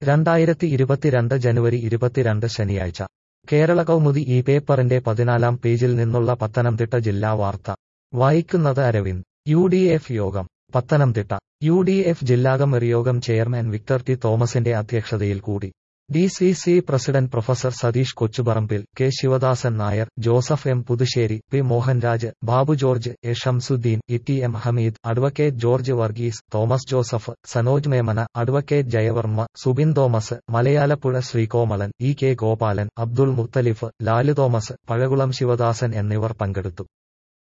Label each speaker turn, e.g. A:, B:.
A: രണ്ടായിരത്തി ഇരുപത്തിരണ്ട് ജനുവരി ഇരുപത്തിരണ്ട് ശനിയാഴ്ച കേരള കൗമുദി ഈ പേപ്പറിന്റെ പതിനാലാം പേജിൽ നിന്നുള്ള പത്തനംതിട്ട ജില്ലാ വാർത്ത വായിക്കുന്നത് അരവിന്ദ് യു ഡി എഫ് യോഗം പത്തനംതിട്ട യു ഡി എഫ് ജില്ലാകമ്മറി യോഗം ചെയർമാൻ വിക്ടർ ടി തോമസിന്റെ അധ്യക്ഷതയിൽ കൂടി D C C president professor Satheesh Kochuparambil K Sivadasan Nair Joseph M Puthussery P Mohanraj Babu George A Shamsuddin E T M Hameed advocate George Varghese Thomas Joseph Sanoj Memana advocate Jayavarma Subin Thomas Malayalapuzha Sreekomalan E K Gopalan Abdul Muthalif Lalu Thomas Pazhakulam Sivadasan എന്നിവർ പങ്കെടുത്തു